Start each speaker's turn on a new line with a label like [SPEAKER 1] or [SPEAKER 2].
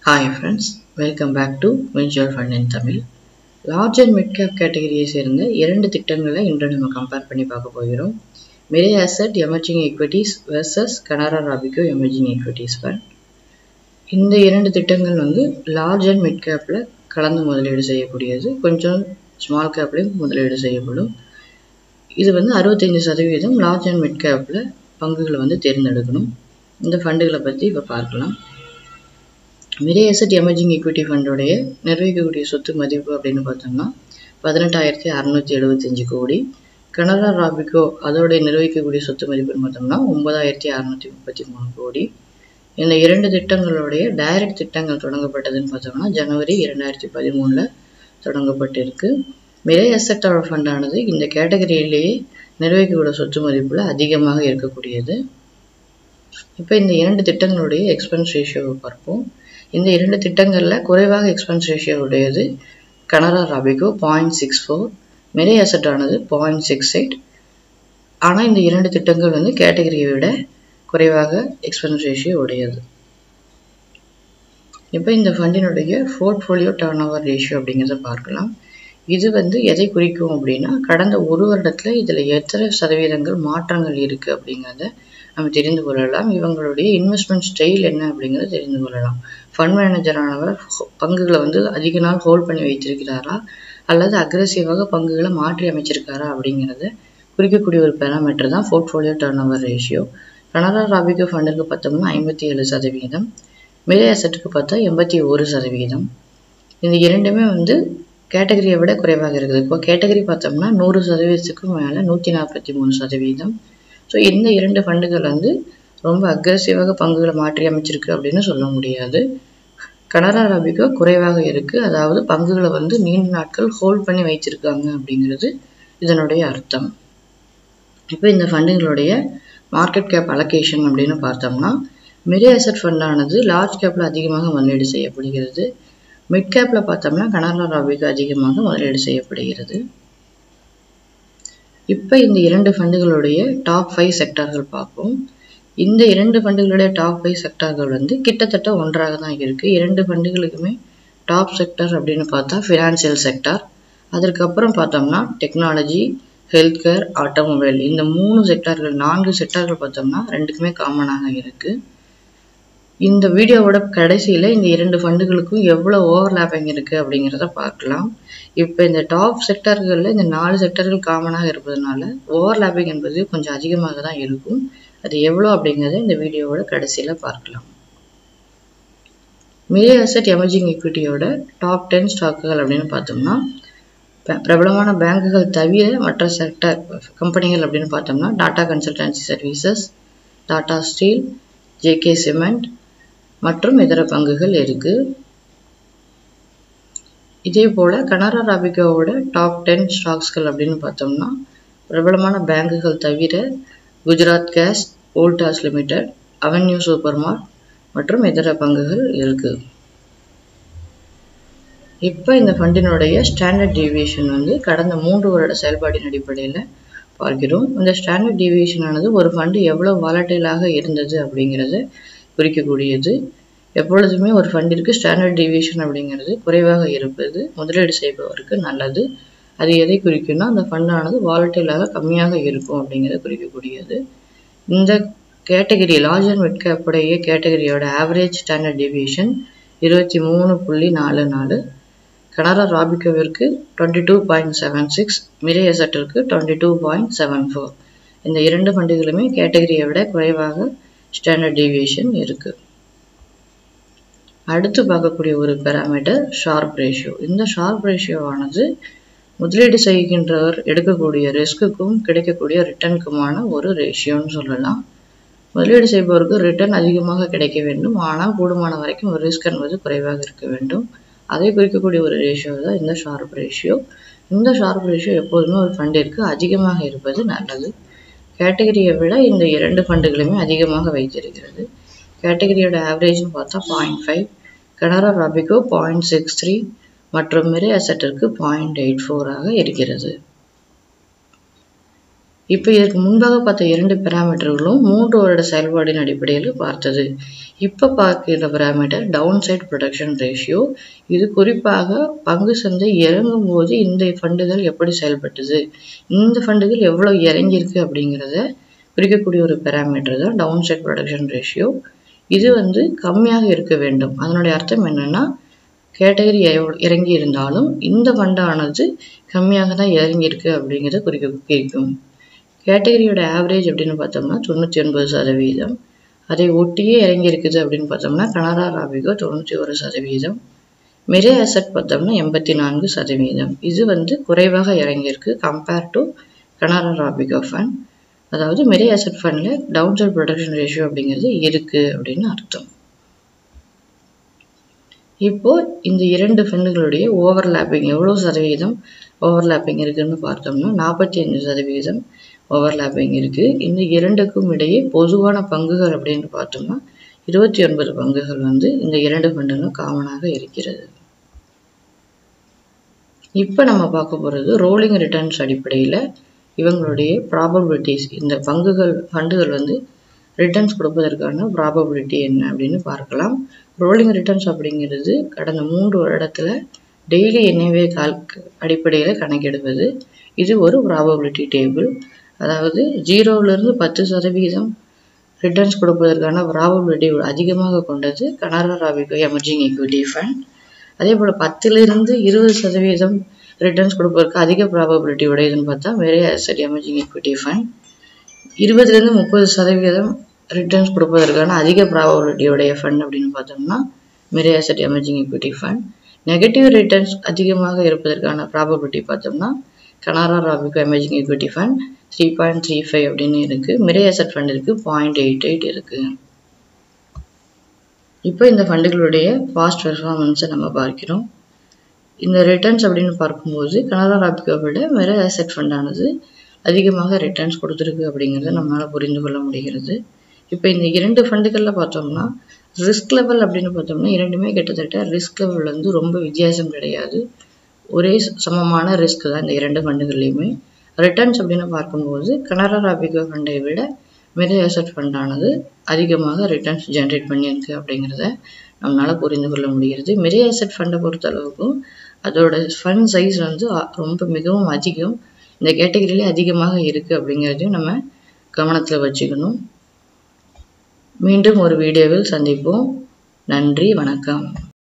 [SPEAKER 1] Hi friends, welcome back to Mutual Fund in Tamil. Large and mid cap கேட்டகரியை சேர்ந்த இரண்டு திட்டங்களை இன்று நம்ம கம்பேர் பண்ணி பார்க்க போகிறோம் Mirae Asset emerging equities versus Canara Robeco emerging equities fund இந்த இரண்டு திட்டங்கள் வந்து லார்ஜ் அண்ட் மிட் கேப்பில் கலந்து முதலீடு செய்யக்கூடியது கொஞ்சம் ஸ்மால் கேப்லையும் முதலீடு செய்யப்படும் இது வந்து அறுபத்தைந்து சதவீதம் லார்ஜ் அண்ட் மிட் கேப்பில் பங்குகளை வந்து தேர்ந்தெடுக்கணும் இந்த ஃபண்டுகளை பற்றி இப்போ பார்க்கலாம் மிரே அசட் எமர்ஜிங் ஈக்விட்டி ஃபண்டோடைய நிர்வகிக்கக்கூடிய சொத்து மதிப்பு அப்படின்னு பார்த்தோம்னா பதினெட்டாயிரத்தி அறநூற்றி எழுபத்தஞ்சு கோடி கனரா ராபிகோ அதோடைய நிர்வகிக்கக்கூடிய சொத்து மதிப்புன்னு பார்த்தோம்னா ஒன்பதாயிரத்தி அறநூற்றி முப்பத்தி மூணு கோடி இந்த இரண்டு திட்டங்களுடைய டைரக்ட் திட்டங்கள் தொடங்கப்பட்டதுன்னு பார்த்தோம்னா ஜனவரி இரண்டாயிரத்தி பதிமூணில் தொடங்கப்பட்டிருக்கு மிரே அசட்டோட ஃபண்டானது இந்த கேட்டகரியிலேயே நிர்வகிக்கக்கூடிய சொத்து மதிப்பில் அதிகமாக இருக்கக்கூடியது இப்போ இந்த இரண்டு திட்டங்களுடைய எக்ஸ்பென்ஸ் ரேஷியோவை பார்ப்போம் இந்த இரண்டு திட்டங்களில் குறைவாக எக்ஸ்பென்ஸ் ரேஷியோ உடையது Canara Robeco point six four Mirae Asset ஆனது பாயிண்ட் சிக்ஸ் எயிட் ஆனால் இந்த இரண்டு திட்டங்கள் வந்து கேட்டகரியை விட குறைவாக எக்ஸ்பென்ஸ் ரேஷியோ உடையது இப்போ இந்த ஃபண்டினுடைய போர்ட்ஃபோலியோ டர்ன் ஓவர் ரேஷியோ அப்படிங்கிறத பார்க்கலாம் இது வந்து எதை குறிக்கும் அப்படின்னா கடந்த ஒரு வருடத்தில் இதில் எத்தனை சதவீதங்கள் மாற்றங்கள் இருக்குது அப்படிங்கிறத நம்ம தெரிந்து கொள்ளலாம் இவங்களுடைய இன்வெஸ்ட்மெண்ட் ஸ்டைல் என்ன அப்படிங்கிறத தெரிந்து கொள்ளலாம் ஃபண்ட் மேனேஜரானவர் பங்குகளை வந்து அதிக நாள் ஹோல்ட் பண்ணி வைத்திருக்கிறாரா அல்லது அக்ரெசிவாக பங்குகளை மாற்றி அமைச்சிருக்காரா அப்படிங்கிறத குறிக்கக்கூடிய ஒரு பேராமீட்டர் தான் portfolio turnover ratio Canara Robeco ஃபண்டுக்கு பார்த்தோம்னா ஐம்பத்தி ஏழு சதவீதம் மிரே அசட்டுக்கு பார்த்தா எண்பத்தி ஒரு சதவீதம் இந்த இரண்டுமே வந்து கேட்டகரியை விட குறைவாக இருக்குது இப்போ கேட்டகரி பார்த்தோம்னா நூறு சதவீதத்துக்கும் மேலே நூற்றி நாற்பத்தி மூணு சதவீதம் ஸோ இந்த இரண்டு ஃபண்டுகள் வந்து ரொம்ப அக்ரெசிவாக பங்குகளை மாற்றி அமைச்சிருக்கு அப்படின்னு சொல்ல முடியாது கனரா ராபிகோ குறைவாக இருக்குது அதாவது பங்குகளை வந்து நீண்ட நாட்கள் ஹோல்ட் பண்ணி வைத்திருக்காங்க அப்படிங்கிறது இதனுடைய அர்த்தம் இப்போ இந்த ஃபண்டுகளுடைய மார்க்கெட் கேப் அலோகேஷன் அப்படின்னு பார்த்தோம்னா மிரே அசட் ஃபண்டானது லார்ஜ் கேப்பில் அதிகமாக முதலீடு செய்யப்படுகிறது மிட் கேப்பில் பார்த்தோம்னா கனரா ராபிகோ அதிகமாக முதலீடு செய்யப்படுகிறது இப்போ இந்த இரண்டு ஃபண்டுகளுடைய டாப் ஃபைவ் செக்டார்கள் பார்ப்போம் இந்த இரண்டு ஃபண்டுகளுடைய டாப் ஃபைவ் செக்டார்கள் வந்து கிட்டத்தட்ட ஒன்றாக தான் இருக்குது இரண்டு ஃபண்டுகளுக்குமே டாப் செக்டார் அப்படின்னு பார்த்தா ஃபினான்சியல் செக்டார் அதற்கப்புறம் பார்த்தோம்னா டெக்னாலஜி ஹெல்த் கேர் ஆட்டோமொபைல் இந்த மூணு செக்டார்கள் நான்கு செக்டார்கள் பார்த்தோம்னா ரெண்டுக்குமே காமனாக இருக்குது இந்த வீடியோவோட கடைசியில் இந்த இரண்டு ஃபண்டுகளுக்கும் எவ்வளோ ஓவர்லேப்பிங் இருக்குது அப்படிங்கிறத பார்க்கலாம் இப்போ இந்த டாப் செக்டர்களில் இந்த நாலு செக்டர்கள் காமனாக இருப்பதனால ஓவர்லேப்பிங் என்பது கொஞ்சம் அதிகமாக தான் இருக்கும் அது எவ்வளோ அப்படிங்கிறத இந்த வீடியோவோட கடைசியில் பார்க்கலாம் மிரே அசட் எமர்ஜிங் ஈக்விட்டியோட டாப் டென் ஸ்டாக்குகள் அப்படின்னு பார்த்தோம்னா பிரபலமான பேங்குகள் தவிர மற்ற செக்டர் கம்பெனிகள் அப்படின்னு பார்த்தோம்னா Tata Consultancy Services Tata Steel JK Cement மற்றும் இதர பங்குகள் இருக்கு இதே போல கனரா ராபிகாவோட டாப் டென் ஸ்டாக்ஸ்கள் அப்படின்னு பார்த்தோம்னா பிரபலமான பேங்குகள் தவிர Gujarat Gas Voltas Limited Avenue Supermart மற்றும் இதர பங்குகள் இருக்கு இப்போ இந்த ஃபண்டினுடைய ஸ்டாண்டர்ட் டிவியேஷன் வந்து கடந்த மூன்று வருட செயல்பாட்டின் அடிப்படையில் பார்க்கிறோம் இந்த ஸ்டாண்டர்ட் டிவியேஷன் ஆனது ஒரு ஃபண்டு எவ்வளோ வாலட்டைலாக இருந்தது அப்படிங்கிறத குறிக்கக்கூடியது எப்பொழுதுமே ஒரு ஃபண்டிற்கு ஸ்டாண்டர்ட் டிவியேஷன் அப்படிங்கிறது குறைவாக இருப்பது முதலீடு செய்பவருக்கு நல்லது அது எதை குறிக்கும்னா அந்த ஃபண்டானது வாலட்டைலாக கம்மியாக இருக்கும் அப்படிங்கிறத குறிக்கக்கூடியது இந்த கேட்டகரி லார்ஜ் அண்ட் மிட் கேப்புடைய கேட்டகரியோட ஆவரேஜ் ஸ்டாண்டர்ட் டிவியேஷன் இருபத்தி மூணு புள்ளி நாலு நாலு கனரா ராபிகோவிற்கு twenty two point seven six Mirae எசட்டிற்கு twenty two point seven four இந்த இரண்டு ஃபண்டுகளுமே கேட்டகரியை விட குறைவாக ஸ்டாண்டர்ட் டீவியேஷன் இருக்குது அடுத்து பார்க்கக்கூடிய ஒரு பேராமீட்டர் ஷார்ப் ரேஷியோ இந்த ஷார்ப் ரேஷியோவானது முதலீடு செய்கின்றவர் எடுக்கக்கூடிய ரிஸ்க்குக்கும் கிடைக்கக்கூடிய ரிட்டர்னுக்குமான ஒரு ரேஷியோன்னு சொல்லலாம் முதலீடு செய்பவருக்கு ரிட்டர்ன் அதிகமாக கிடைக்க வேண்டும் ஆனால் கூடுமான வரைக்கும் ஒரு ரிஸ்க் என்பது குறைவாக இருக்க வேண்டும் அதை குறிக்கக்கூடிய ஒரு ரேஷியோ தான் இந்த ஷார்ப் ரேஷியோ இந்த ஷார்ப் ரேஷியோ எப்போதுமே ஒரு ஃபண்டிற்கு அதிகமாக இருப்பது நல்லது கேட்டகரியை விட இந்த இரண்டு ஃபண்டுகளுமே அதிகமாக வைத்திருக்கிறது கேட்டகரியோட ஆவரேஜ்னு பார்த்தா point five Canara Robeco point six three மற்றும் மிரே அசட்டிற்கு பாயிண்ட் எயிட் ஃபோராக இருக்கிறது இப்போ இதற்கு முன்பாக பார்த்த இரண்டு பெராமீட்டர்களும் மூன்று வருட செயல்பாடின் அடிப்படையில் பார்த்தது இப்போ பார்க்கிற parameter downside protection ratio இது குறிப்பாக பங்கு சந்தை இறங்கும் போது இந்த ஃபண்டுகள் எப்படி செயல்பட்டுது இந்த ஃபண்டுகள் எவ்வளோ இறங்கியிருக்கு அப்படிங்கிறத குறிக்கக்கூடிய ஒரு பேராமீட்டர் தான் டவுன் சைட் ப்ரொடக்ஷன் ரேஷியோ இது வந்து கம்மியாக இருக்க வேண்டும் அதனுடைய அர்த்தம் என்னன்னா கேட்டகரி இறங்கி இருந்தாலும் இந்த ஃபண்டானது கம்மியாக தான் இறங்கியிருக்கு அப்படிங்கிறத குறிக்க குறிக்கும் கேட்டகரியோட ஆவரேஜ் அப்படின்னு பார்த்தோம்னா தொண்ணூற்றி ஒன்பது சதவீதம் அதை ஒட்டியே இறங்கி இருக்குது அப்படின்னு பார்த்தோம்னா கனரா ராபிகோ தொண்ணூற்றி ஒரு சதவீதம் மிரே அசட் பார்த்தோம்னா எண்பத்தி நான்கு சதவீதம் இது வந்து குறைவாக இறங்கியிருக்கு compare to Canara Robeco fund அதாவது மிரே அசட் ஃபண்டில் டவுன் சைட் ப்ரொடக்ஷன் ரேஷியோ அப்படிங்கிறது இருக்குது அப்படின்னு அர்த்தம் இப்போ இந்த இரண்டு ஃபண்டுகளுடைய ஓவர்லேப்பிங் எவ்வளோ சதவீதம் ஓவர்லேப்பிங் இருக்குன்னு பார்த்தோம்னா நாற்பத்தி அஞ்சு சதவீதம் ஓவர்லேப்பிங் இருக்குது இந்த இரண்டுக்கும் இடையே பொதுவான பங்குகள் அப்படின்னு பார்த்தோம்னா இருபத்தி ஒன்பது பங்குகள் வந்து இந்த இரண்டு ஃபண்டுகளும் காமனாக இருக்கிறது இப்போ நம்ம பார்க்க போகிறது ரோலிங் ரிட்டர்ன்ஸ் அடிப்படையில் இவங்களுடைய ப்ராபபிலிட்டிஸ் இந்த பங்குகள் ஃபண்டுகள் வந்து ரிட்டர்ன்ஸ் கொடுப்பதற்கான ப்ராபபிலிட்டி என்ன அப்படின்னு பார்க்கலாம் ரோலிங் ரிட்டர்ன்ஸ் அப்படிங்கிறது கடந்த மூன்று வருடத்தில் டெய்லி என்ஏவே கால் அடிப்படையில் கணக்கிடுவது இது ஒரு ப்ராபபிலிட்டி டேபிள் அதாவது ஜீரோவிலிருந்து பத்து சதவீதம் ரிட்டர்ன்ஸ் கொடுப்பதற்கான ப்ராபபிலிட்டி அதிகமாக கொண்டது Canara Robeco emerging equity fund அதே போல் பத்திலிருந்து இருபது சதவீதம் ரிட்டர்ன்ஸ் கொடுப்பதற்கு அதிக ப்ராபபிலிட்டி உடையதுன்னு பார்த்தா Mirae Asset emerging equity fund இருபதுலேருந்து முப்பது சதவீதம் ரிட்டர்ன்ஸ் கொடுப்பதற்கான அதிக ப்ராபபிலிட்டி உடைய ஃபண்ட் அப்படின்னு பார்த்தோம்னா Mirae Asset emerging equity fund negative returns அதிகமாக இருப்பதற்கான ப்ராபபிலிட்டி பார்த்தோம்னா Canara Robeco emerging equity fund three point three five அப்படின்னு இருக்குது மிரே அசட் ஃபண்ட் இருக்குது பாயிண்ட் எயிட் எயிட் இருக்குது இப்போ இந்த ஃபண்டுகளுடைய பாஸ்ட் பெர்ஃபார்மன்ஸை நம்ம பார்க்கிறோம் இந்த ரிட்டர்ன்ஸ் அப்படின்னு பார்க்கும்போது கனரா ராபிகோ விட மிரே அசட் ஃபண்டானது அதிகமாக ரிட்டர்ன்ஸ் கொடுத்துருக்கு அப்படிங்கிறத நம்மளால் புரிந்து கொள்ள முடிகிறது இப்போ இந்த இரண்டு ஃபண்டுகளில் பார்த்தோம்னா ரிஸ்க் லெவல் அப்படின்னு பார்த்தோம்னா இரண்டுமே கிட்டத்தட்ட ரிஸ்க் லெவல் வந்து ரொம்ப வித்தியாசம் கிடையாது ஒரே சமமான ரிஸ்க் தான் இந்த இரண்டு ஃபண்டுகள்லையுமே ரிட்டர்ன்ஸ் அப்படின்னு பார்க்கும்போது கனரா ராபிகோ ஃபண்டை விட மிரே அசட் ஃபண்டானது அதிகமாக ரிட்டர்ன்ஸ் ஜென்ரேட் பண்ணியிருக்கு அப்படிங்கிறத நம்மளால் புரிந்து கொள்ள முடிகிறது மிரே அசட் ஃபண்டை பொறுத்த அளவுக்கும் அதோட ஃபண்ட் சைஸ் வந்து ரொம்ப மிகவும் அதிகம் இந்த கேட்டகரியிலே அதிகமாக இருக்குது அப்படிங்கிறதையும் நம்ம கவனத்தில் வச்சுக்கணும் மீண்டும் ஒரு வீடியோவில் சந்திப்போம் நன்றி வணக்கம்